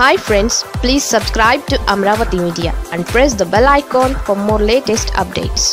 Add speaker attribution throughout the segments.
Speaker 1: hi friends please subscribe to Amaravati media and press the bell icon for more latest updates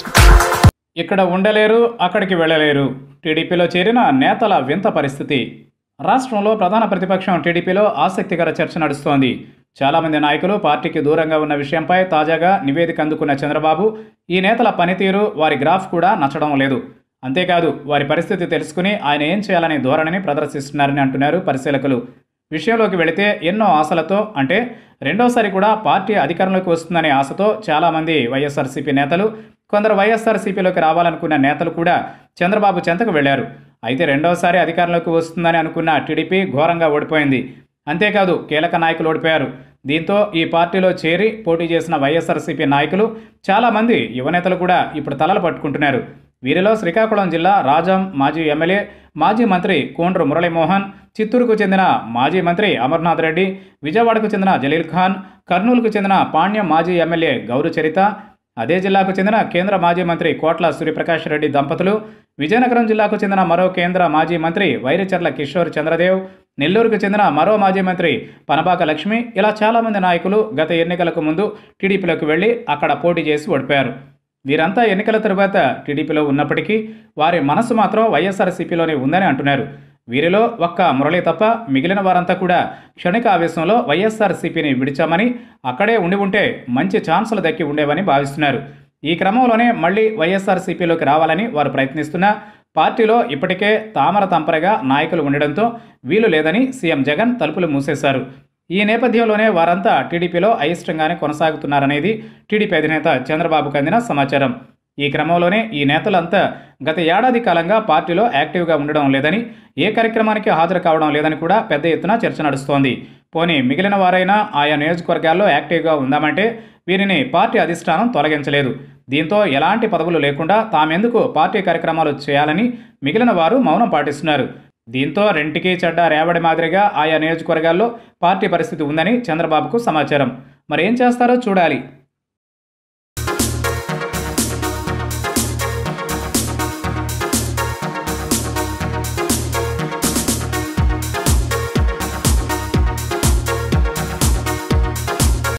Speaker 2: ఇక్కడ ఉండలేరు అక్కడికి వెళ్ళలేరు టీడీపీలో చేరిన నేతల వింత పరిస్థితి రాష్ట్రంలో ప్రధాన ప్రతిపక్షం టీడీపీలో ఆసక్తికర చర్చ నడుస్తోంది చాలామంది నాయకులు పార్టీకి దూరంగా ఉన్న విషయంపై తాజాగా నివేదిక అందుకున్న చంద్రబాబు ఈ నేతల పనితీరు వారి గ్రాఫ్ కూడా నచ్చడం లేదు అంతేకాదు వారి పరిస్థితి తెలుసుకుని ఆయన ఏం చేయాలనే ధోరణిని ప్రదర్శిస్తున్నారని అంటున్నారు పరిశీలకులు విషయంలోకి వెళితే ఎన్నో ఆశలతో అంటే రెండోసారి కూడా పార్టీ అధికారంలోకి వస్తుందనే ఆశతో చాలామంది వైఎస్ఆర్సీపీ నేతలు కొందరు వైఎస్ఆర్సీపీలోకి రావాలనుకున్న నేతలు కూడా చంద్రబాబు చెంతకు వెళ్లారు అయితే రెండోసారి అధికారంలోకి వస్తుందని అనుకున్న టీడీపీ ఘోరంగా ఓడిపోయింది అంతేకాదు కీలక నాయకులు ఓడిపోయారు దీంతో ఈ పార్టీలో చేరి పోటీ చేసిన వైఎస్ఆర్సీపీ నాయకులు చాలామంది యువనేతలు కూడా ఇప్పుడు తలలు పట్టుకుంటున్నారు వీరిలో శ్రీకాకుళం జిల్లా రాజం మాజీ ఎమ్మెల్యే మాజీ మంత్రి కోండ్రు మురళీమోహన్ చిత్తూరుకు చెందిన మాజీ మంత్రి అమర్నాథ్ రెడ్డి విజయవాడకు చెందిన జలీల్ ఖాన్ కర్నూలుకు చెందిన పాణ్యం మాజీ ఎమ్మెల్యే గౌరు చరిత అదే జిల్లాకు చెందిన కేంద్ర మాజీ మంత్రి కోట్ల సూర్యప్రకాష్ రెడ్డి దంపతులు విజయనగరం జిల్లాకు చెందిన మరో కేంద్ర మాజీ మంత్రి వైరిచర్ల కిషోర్ చంద్రదేవ్ నెల్లూరుకు చెందిన మరో మాజీ మంత్రి పనబాక లక్ష్మి ఇలా చాలామంది నాయకులు గత ఎన్నికలకు ముందు టీడీపీలోకి వెళ్లి అక్కడ పోటీ చేసి ఓడిపోయారు వీరంతా ఎన్నికల తరువాత టీడీపీలో ఉన్నప్పటికీ వారి మనసు మాత్రం వైఎస్ఆర్సీపీలోనే ఉందని అంటున్నారు వీరిలో ఒక్క మురళి తప్ప మిగిలిన వారంతా కూడా క్షణిక ఆవేశంలో వైఎస్ఆర్సీపీని విడిచామని అక్కడే ఉండి ఉంటే మంచి ఛాన్సులు దక్కి ఉండేవని భావిస్తున్నారు ఈ క్రమంలోనే మళ్ళీ వైఎస్ఆర్సీపీలోకి రావాలని వారు ప్రయత్నిస్తున్నా పార్టీలో ఇప్పటికే తామర తంపరగా నాయకులు ఉండడంతో వీలు లేదని సీఎం జగన్ తలుపులు మూసేశారు ఈ నేపథ్యంలోనే వారంతా టీడీపీలో అయిష్టంగానే కొనసాగుతున్నారనేది టీడీపీ అధినేత చంద్రబాబుకు అందిన సమాచారం ఈ క్రమంలోనే ఈ నేతలంతా గత ఏడాది కాలంగా పార్టీలో యాక్టివ్గా ఉండడం లేదని ఏ కార్యక్రమానికి హాజరు కావడం లేదని కూడా పెద్ద ఎత్తున చర్చ నడుస్తోంది పోనీ మిగిలిన వారైనా ఆయా నియోజకవర్గాల్లో యాక్టివ్గా ఉందామంటే వీరిని పార్టీ అధిష్టానం తొలగించలేదు దీంతో ఎలాంటి పదవులు లేకుండా తామెందుకు పార్టీ కార్యక్రమాలు చేయాలని మిగిలిన వారు మౌనం పాటిస్తున్నారు దీంతో రెంటికి చెడ్డ రేవడి మాదిరిగా ఆయా నియోజకవర్గాల్లో పార్టీ పరిస్థితి ఉందని చంద్రబాబుకు సమాచారం మరేం చేస్తారో చూడాలి